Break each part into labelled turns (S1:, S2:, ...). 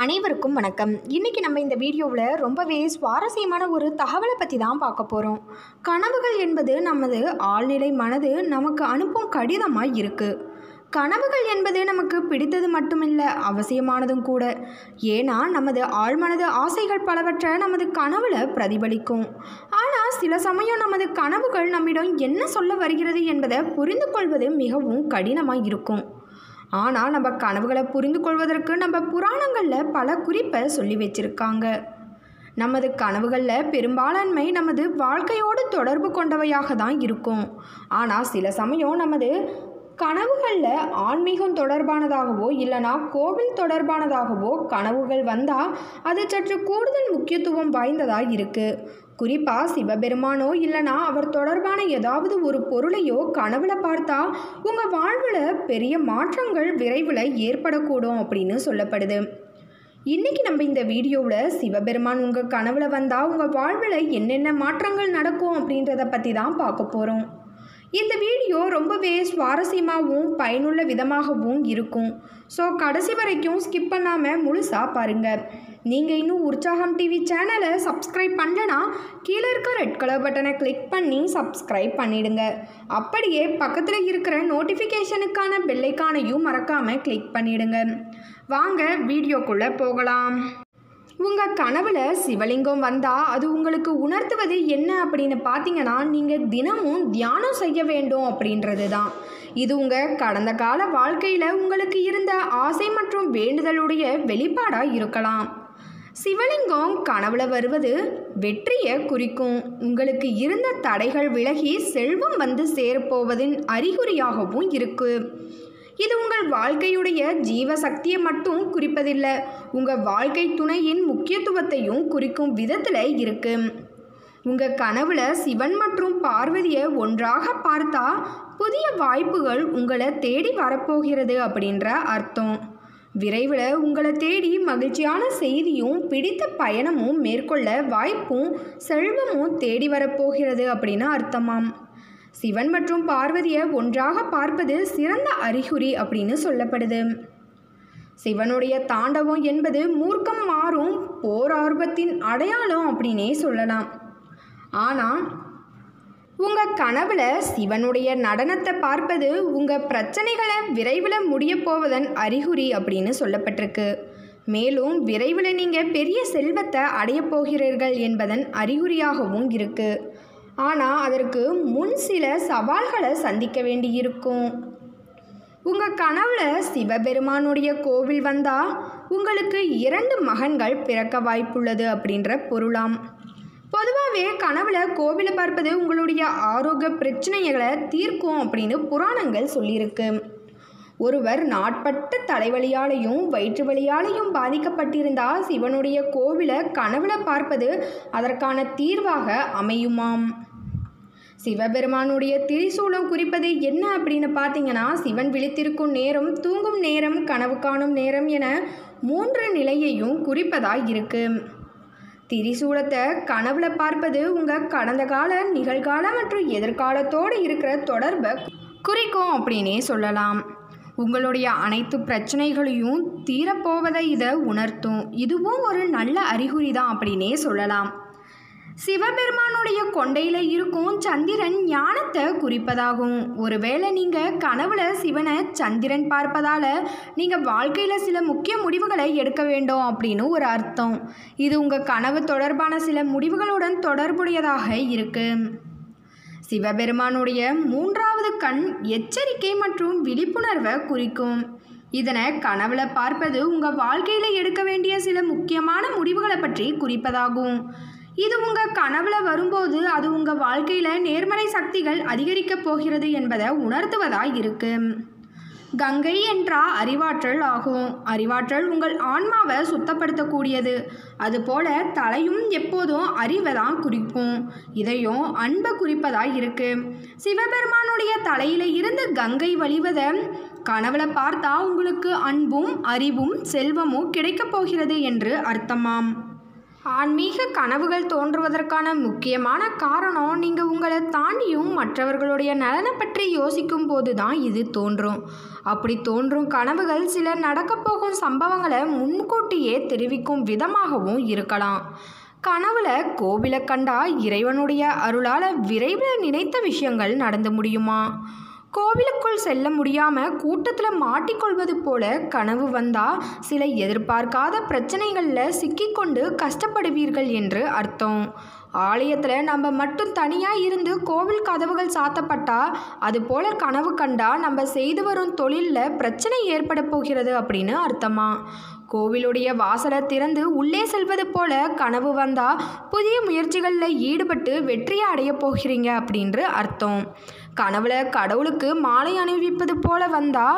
S1: அனைவருக்கும் வணக்கம் இன்றைக்கி நம்ம இந்த வீடியோவில் ரொம்பவே சுவாரஸ்யமான ஒரு தகவலை பற்றி தான் பார்க்க போகிறோம் கனவுகள் என்பது நமது ஆழ்நிலை மனது நமக்கு அனுப்பும் கடிதமாக இருக்குது கனவுகள் என்பது நமக்கு பிடித்தது மட்டுமில்லை அவசியமானதும் கூட ஏன்னா நமது ஆழ்மனது ஆசைகள் பலவற்றை நமது கனவுல பிரதிபலிக்கும் ஆனால் சில சமயம் நமது கனவுகள் நம்மிடம் என்ன சொல்ல வருகிறது என்பதை புரிந்து கொள்வது மிகவும் கடினமாக இருக்கும் ஆனால் நம்ம கனவுகளை புரிந்து கொள்வதற்கு நம்ம புராணங்களில் பல குறிப்பை சொல்லி வச்சிருக்காங்க நமது கனவுகளில் பெரும்பாலான்மை நமது வாழ்க்கையோடு தொடர்பு கொண்டவையாக தான் இருக்கும் ஆனால் சில சமயம் நமது கனவுகளில் ஆன்மீகம் தொடர்பானதாகவோ இல்லைனா கோவில் தொடர்பானதாகவோ கனவுகள் வந்தால் அது சற்று கூடுதல் முக்கியத்துவம் வாய்ந்ததாக இருக்குது குறிப்பாக சிவபெருமானோ இல்லைனா அவர் தொடர்பான ஏதாவது ஒரு பொருளையோ கனவுல பார்த்தா உங்கள் வாழ்வில் பெரிய மாற்றங்கள் விரைவில் ஏற்படக்கூடும் அப்படின்னு சொல்லப்படுது இன்றைக்கி நம்ம இந்த வீடியோவில் சிவபெருமான் உங்கள் கனவுல வந்தால் உங்கள் வாழ்வில் என்னென்ன மாற்றங்கள் நடக்கும் அப்படின்றத பற்றி தான் பார்க்க போகிறோம் இந்த வீடியோ ரொம்பவே சுவாரஸ்யமாகவும் பயனுள்ள விதமாகவும் இருக்கும் ஸோ கடைசி வரைக்கும் ஸ்கிப் பண்ணாமல் முழுசாக பாருங்கள் நீங்கள் இன்னும் உற்சாகம் டிவி சேனலை சப்ஸ்கிரைப் பண்ணலனா கீழே இருக்க ரெட் கலர் பட்டனை கிளிக் பண்ணி சப்ஸ்கிரைப் பண்ணிடுங்க அப்படியே பக்கத்தில் இருக்கிற நோட்டிஃபிகேஷனுக்கான பெல்லைக்கானையும் மறக்காமல் கிளிக் பண்ணிடுங்க வாங்க வீடியோக்குள்ளே போகலாம் உங்கள் கனவில் சிவலிங்கம் வந்தால் அது உங்களுக்கு உணர்த்துவது என்ன அப்படின்னு பார்த்தீங்கன்னா நீங்கள் தினமும் தியானம் செய்ய வேண்டும் அப்படின்றது தான் இது உங்கள் கடந்த கால வாழ்க்கையில் உங்களுக்கு இருந்த ஆசை மற்றும் வேண்டுதலுடைய வெளிப்பாடாக இருக்கலாம் சிவலிங்கம் கனவுல வருவது வெற்றியை குறிக்கும் உங்களுக்கு இருந்த தடைகள் விலகி செல்வம் வந்து சேரப்போவதின் அறிகுறியாகவும் இருக்குது இது உங்கள் வாழ்க்கையுடைய ஜீவ சக்தியை மட்டும் குறிப்பதில்லை உங்கள் வாழ்க்கை துணையின் முக்கியத்துவத்தையும் குறிக்கும் விதத்தில் இருக்கு உங்கள் கனவுல சிவன் மற்றும் பார்வதியை ஒன்றாக பார்த்தா புதிய வாய்ப்புகள் உங்களை தேடி வரப்போகிறது அப்படின்ற அர்த்தம் விரைவில் உங்களை தேடி மகிழ்ச்சியான செய்தியும் பிடித்த பயணமும் மேற்கொள்ள வாய்ப்பும் செல்வமும் தேடி வரப்போகிறது அப்படின்னு அர்த்தமாம் சிவன் மற்றும் பார்வதியை ஒன்றாக பார்ப்பது சிறந்த அறிகுறி அப்படின்னு சொல்லப்படுது சிவனுடைய தாண்டவம் என்பது மூர்க்கம் மாறும் போர் ஆர்வத்தின் அடையாளம் அப்படின்னே சொல்லலாம் ஆனால் உங்கள் கனவுல சிவனுடைய நடனத்தை பார்ப்பது உங்கள் பிரச்சனைகளை விரைவில் முடிய போவதன் அறிகுறி அப்படின்னு சொல்லப்பட்டிருக்கு மேலும் விரைவில் நீங்கள் பெரிய செல்வத்தை அடையப் போகிறீர்கள் என்பதன் அறிகுறியாகவும் இருக்குது ஆனால் அதற்கு முன் சில சவால்களை சந்திக்க வேண்டியிருக்கும் உங்கள் கனவுல சிவபெருமானுடைய கோவில் வந்தால் உங்களுக்கு இரண்டு மகன்கள் பிறக்க வாய்ப்புள்ளது அப்படின்ற பொருளாம் பொதுவாகவே கனவுல கோவிலை பார்ப்பது உங்களுடைய ஆரோக்கிய பிரச்சனைகளை தீர்க்கும் அப்படின்னு புராணங்கள் சொல்லியிருக்கு ஒருவர் நாட்பட்ட தலைவலியாலையும் வயிற்று வலியாலையும் பாதிக்கப்பட்டிருந்தால் சிவனுடைய கோவிலை கனவுல பார்ப்பது அதற்கான தீர்வாக அமையுமாம் சிவபெருமானுடைய திரிசூலம் குறிப்பது என்ன அப்படின்னு பார்த்தீங்கன்னா சிவன் விழித்திருக்கும் நேரம் தூங்கும் நேரம் கனவு காணும் நேரம் என மூன்று நிலையையும் குறிப்பதாக இருக்கு திரிசூலத்தை கனவுல பார்ப்பது உங்கள் கடந்த கால நிகழ்கால மற்றும் எதிர்காலத்தோடு இருக்கிற தொடர்பை குறிக்கும் அப்படின்னே சொல்லலாம் உங்களுடைய அனைத்து பிரச்சனைகளையும் தீரப்போவதை இதை உணர்த்தும் இதுவும் ஒரு நல்ல அறிகுறி தான் அப்படின்னே சொல்லலாம் சிவபெருமானுடைய கொண்டையில் இருக்கும் சந்திரன் ஞானத்தை குறிப்பதாகும் ஒருவேளை நீங்கள் கனவுல சிவனை சந்திரன் பார்ப்பதால் நீங்கள் வாழ்க்கையில் சில முக்கிய முடிவுகளை எடுக்க வேண்டும் அப்படின்னு ஒரு அர்த்தம் இது உங்கள் கனவு தொடர்பான சில முடிவுகளுடன் தொடர்புடையதாக இருக்குது சிவபெருமானுடைய மூன்றாவது கண் எச்சரிக்கை மற்றும் விழிப்புணர்வை குறிக்கும் இதனை கனவுல பார்ப்பது உங்கள் வாழ்க்கையில் எடுக்க வேண்டிய சில முக்கியமான முடிவுகளை பற்றி குறிப்பதாகும் இது உங்கள் கனவுல வரும்போது அது உங்கள் வாழ்க்கையில் நேர்மறை சக்திகள் அதிகரிக்கப் போகிறது என்பதை உணர்த்துவதாக இருக்கு கங்கை என்றா அறிவாற்றல் ஆகும் அறிவாற்றல் உங்கள் ஆன்மாவை சுத்தப்படுத்தக்கூடியது அதுபோல தலையும் எப்போதும் அறிவை தான் குறிக்கும் இதையும் அன்பை குறிப்பதாக இருக்கு சிவபெருமானுடைய தலையில இருந்து கங்கை வழிவதை கனவுல பார்த்தா உங்களுக்கு அன்பும் அறிவும் செல்வமும் கிடைக்கப் போகிறது என்று அர்த்தமாம் ஆன்மீக கனவுகள் தோன்றுவதற்கான முக்கியமான காரணம் நீங்கள் உங்களை தாண்டியும் மற்றவர்களுடைய நலனை பற்றி யோசிக்கும் போது தான் இது தோன்றும் அப்படி தோன்றும் கனவுகள் சில நடக்கப் போகும் சம்பவங்களை முன்கூட்டியே தெரிவிக்கும் விதமாகவும் இருக்கலாம் கனவுல கோவிலை கண்டா இறைவனுடைய அருளால் விரைவில் நினைத்த விஷயங்கள் நடந்து முடியுமா கோவிலுக்குள் செல்ல முடியாமல் கூட்டத்தில் மாட்டிக்கொள்வது போல கனவு வந்தால் சில எதிர்பார்க்காத பிரச்சனைகளில் சிக்கிக்கொண்டு கஷ்டப்படுவீர்கள் என்று அர்த்தம் ஆலயத்தில் நம்ம மட்டும் தனியாக இருந்து கோவில் கதவுகள் சாத்தப்பட்டா அது போல கனவு கண்டா நம்ம செய்து வரும் தொழிலில் பிரச்சனை ஏற்பட போகிறது அப்படின்னு அர்த்தமா கோவிலுடைய வாசலை திறந்து உள்ளே செல்வது போல கனவு வந்தால் புதிய முயற்சிகளில் ஈடுபட்டு வெற்றியை அடைய போகிறீங்க அப்படின்ற அர்த்தம் கனவுல கடவுளுக்கு மாலை அணிவிப்பது போல வந்தால்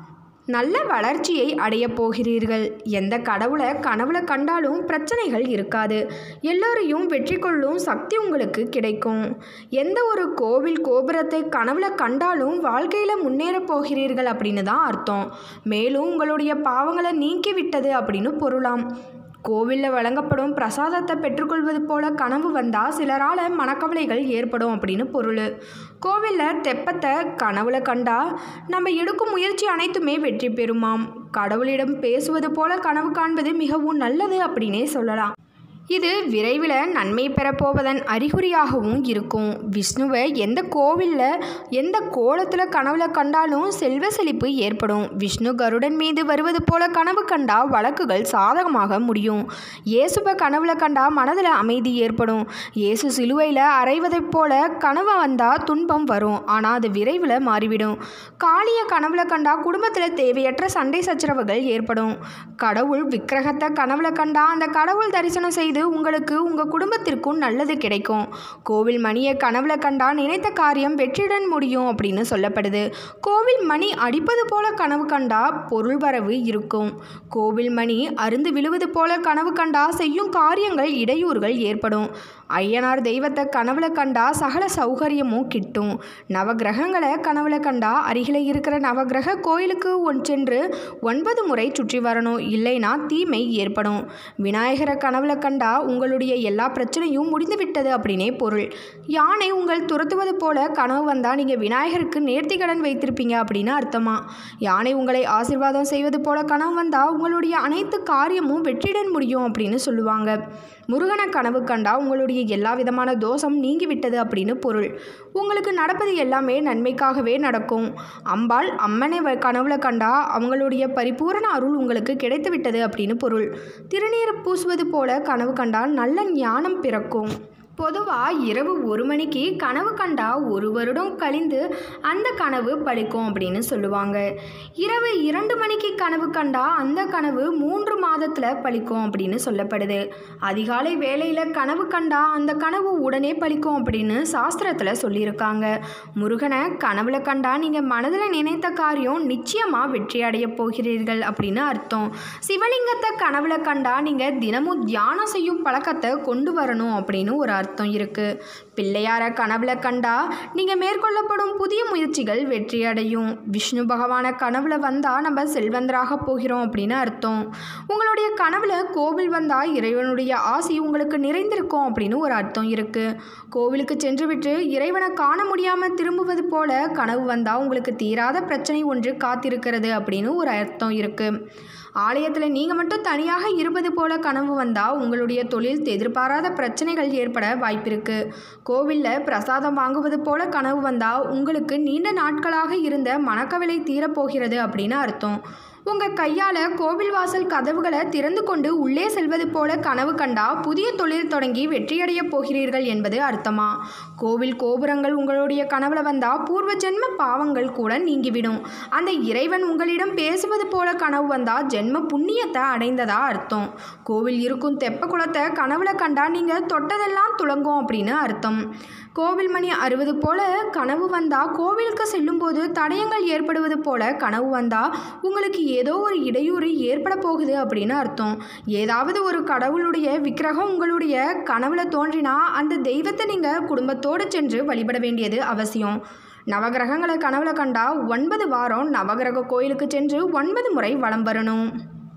S1: நல்ல வளர்ச்சியை அடையப் போகிறீர்கள் எந்த கடவுளை கனவுல கண்டாலும் பிரச்சனைகள் இருக்காது எல்லோரையும் வெற்றி கொள்ளும் சக்தி உங்களுக்கு கிடைக்கும் எந்த ஒரு கோவில் கோபுரத்தை கனவுல கண்டாலும் வாழ்க்கையில் முன்னேறப் போகிறீர்கள் அப்படின்னு தான் அர்த்தம் மேலும் உங்களுடைய பாவங்களை நீக்கி விட்டது அப்படின்னு பொருளாம் கோவிலில் வழங்கப்படும் பிரசாதத்தை பெற்றுக்கொள்வது போல கனவு வந்தால் சிலரால் மனக்கவலைகள் ஏற்படும் அப்படின்னு பொருள் கோவிலில் தெப்பத்தை கனவுல கண்டா நம்ம எடுக்கும் முயற்சி அனைத்துமே வெற்றி பெறுமாம் கடவுளிடம் பேசுவது போல கனவு காண்பது மிகவும் நல்லது அப்படின்னே சொல்லலாம் இது விரைவில் நன்மை பெறப்போவதன் அறிகுறியாகவும் இருக்கும் விஷ்ணுவை எந்த கோவிலில் எந்த கோலத்தில் கனவுல கண்டாலும் செல்வ செழிப்பு ஏற்படும் விஷ்ணு கருடன் மீது வருவது போல கனவு கண்டா வழக்குகள் சாதகமாக முடியும் இயேசுவை கனவுல கண்டா மனதில் அமைதி ஏற்படும் இயேசு சிலுவையில் அறைவதைப் போல கனவு வந்தால் துன்பம் வரும் ஆனால் அது விரைவில் மாறிவிடும் காளிய கனவுல கண்டா குடும்பத்தில் தேவையற்ற சண்டை சச்சரவுகள் ஏற்படும் கடவுள் விக்கிரகத்தை கனவுல கண்டா அந்த கடவுள் தரிசனம் செய்து உங்களுக்கு உங்கள் குடும்பத்திற்கும் நல்லது கிடைக்கும் கோவில் மணியை கனவுல கண்டா நினைத்த காரியம் வெற்றியுடன் முடியும் அப்படின்னு சொல்லப்படுது கோவில் மணி அடிப்பது போல கனவு கண்டா பொருள் வரவு இருக்கும் கோவில் மணி அருந்து விழுவது போல கனவு கண்டா செய்யும் காரியங்கள் இடையூறுகள் ஏற்படும் ஐயனார் தெய்வத்தை கனவுல கண்டா சகல சௌகரியமும் கிட்டும் நவகிரகங்களை கனவுல கண்டா அருகில் இருக்கிற நவகிரக கோயிலுக்கு ஒன் சென்று ஒன்பது முறை சுற்றி வரணும் இல்லைனா தீமை ஏற்படும் விநாயகரை கனவுல கண்டா உங்களுடைய எல்லா பிரச்சனையும் முடிந்து விட்டது அப்படின்னே பொருள் யானை உங்கள் துரத்துவது போல கனவு வந்தால் நீங்கள் விநாயகருக்கு நேர்த்திக்கடன் வைத்திருப்பீங்க அப்படின்னு அர்த்தமா யானை உங்களை ஆசிர்வாதம் செய்வது போல கனவு வந்தால் உங்களுடைய அனைத்து காரியமும் வெற்றியுடன் முடியும் அப்படின்னு சொல்லுவாங்க முருகனை கனவு கண்டா உங்களுடைய எல்லா விதமான தோஷம் நீங்கிவிட்டது அப்படின்னு பொருள் உங்களுக்கு நடப்பது எல்லாமே நன்மைக்காகவே நடக்கும் அம்பாள் அம்மனை வ- கனவுல கண்டா அவங்களுடைய பரிபூரண அருள் உங்களுக்கு கிடைத்து விட்டது அப்படின்னு பொருள் திருநீர் பூசுவது போல கனவு கண்டால் நல்ல ஞானம் பிறக்கும் பொதுவாக இரவு ஒரு மணிக்கு கனவு கண்டா ஒரு வருடம் கழிந்து அந்த கனவு பலிக்கும் அப்படின்னு சொல்லுவாங்க இரவு இரண்டு மணிக்கு கனவு கண்டா அந்த கனவு மூன்று மாதத்தில் பலிக்கும் அப்படின்னு சொல்லப்படுது அதிகாலை வேளையில் கனவு கண்டா அந்த கனவு உடனே பலிக்கும் அப்படின்னு சாஸ்திரத்தில் சொல்லியிருக்காங்க முருகனை கனவுல கண்டா நீங்கள் மனதில் நினைத்த காரியம் நிச்சயமாக வெற்றி அடைய போகிறீர்கள் அப்படின்னு அர்த்தம் சிவலிங்கத்தை கனவுல கண்டா நீங்கள் தினமும் தியானம் செய்யும் பழக்கத்தை கொண்டு வரணும் அப்படின்னு ஒரு அர்த்தம் இருக்குது பிள்ளையார கனவுல கண்டா நீங்கள் மேற்கொள்ளப்படும் புதிய முயற்சிகள் வெற்றி அடையும் விஷ்ணு பகவான கனவுல வந்தால் நம்ம செல்வந்தராக போகிறோம் அப்படின்னு அர்த்தம் உங்களுடைய கனவுல கோவில் வந்தால் இறைவனுடைய ஆசி உங்களுக்கு நிறைந்திருக்கும் அப்படின்னு ஒரு அர்த்தம் இருக்குது கோவிலுக்கு சென்றுவிட்டு இறைவனை காண முடியாமல் திரும்புவது போல கனவு வந்தால் உங்களுக்கு தீராத பிரச்சனை ஒன்று காத்திருக்கிறது அப்படின்னு ஒரு அர்த்தம் இருக்குது ஆலயத்தில் நீங்கள் மட்டும் தனியாக இருப்பது போல கனவு வந்தால் உங்களுடைய தொழில் எதிர்பாராத பிரச்சனைகள் ஏற்பட வாய்ப்பிருக்கு கோவிலில் பிரசாதம் வாங்குவது போல கனவு வந்தால் உங்களுக்கு நீண்ட நாட்களாக இருந்த மனக்கவலை தீரப்போகிறது அப்படின்னு அர்த்தம் உங்கள் கையால் கோவில் வாசல் கதவுகளை திறந்து கொண்டு உள்ளே செல்வது போல கனவு கண்டா புதிய தொழில் தொடங்கி வெற்றியடையப் போகிறீர்கள் என்பது அர்த்தமா கோவில் கோபுரங்கள் உங்களுடைய கனவுல வந்தால் பூர்வ ஜென்ம பாவங்கள் கூட நீங்கிவிடும் அந்த இறைவன் உங்களிடம் பேசுவது போல கனவு வந்தால் ஜென்ம புண்ணியத்தை அடைந்ததா அர்த்தம் கோவில் இருக்கும் தெப்ப குளத்தை கனவுல கண்டா நீங்கள் தொட்டதெல்லாம் துளங்கும் அப்படின்னு அர்த்தம் கோவில் மணி அறுபது போல கனவு வந்தால் கோவிலுக்கு செல்லும்போது தடயங்கள் ஏற்படுவது போல கனவு வந்தால் உங்களுக்கு ஏதோ ஒரு இடையூறு ஏற்பட போகுது அப்படின்னு அர்த்தம் ஏதாவது ஒரு கடவுளுடைய விக்கிரகம் உங்களுடைய கனவுல தோன்றினா அந்த தெய்வத்தை நீங்கள் குடும்பத்தோடு சென்று வழிபட வேண்டியது அவசியம் நவகிரகங்களை கனவுல கண்டா ஒன்பது வாரம் நவகிரக கோயிலுக்கு சென்று ஒன்பது முறை வலம் வரணும்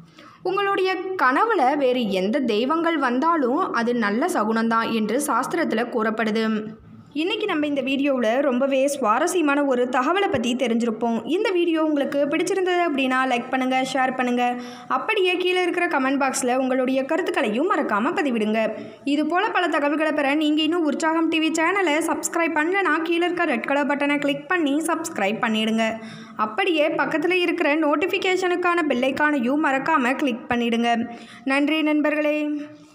S1: உங்களுடைய கனவுல வேறு எந்த தெய்வங்கள் வந்தாலும் அது நல்ல சகுனம்தான் என்று சாஸ்திரத்தில் கூறப்படுது இன்றைக்கி நம்ம இந்த வீடியோவில் ரொம்பவே சுவாரஸ்யமான ஒரு தகவலை பற்றி தெரிஞ்சிருப்போம் இந்த வீடியோ உங்களுக்கு பிடிச்சிருந்தது அப்படின்னா லைக் பண்ணுங்கள் ஷேர் பண்ணுங்கள் அப்படியே கீழே இருக்கிற கமெண்ட் பாக்ஸில் உங்களுடைய கருத்துக்களையும் மறக்காமல் பதிவிடுங்க இது போல் பல தகவல்களை பெற நீங்கள் இன்னும் உற்சாகம் டிவி சேனலை சப்ஸ்கிரைப் பண்ணலனா கீழே இருக்க ரெட் கலர் பட்டனை கிளிக் பண்ணி சப்ஸ்கிரைப் பண்ணிடுங்க அப்படியே பக்கத்தில் இருக்கிற நோட்டிஃபிகேஷனுக்கான பெல்லைக்கானையும் மறக்காமல் கிளிக் பண்ணிடுங்க நன்றி நண்பர்களே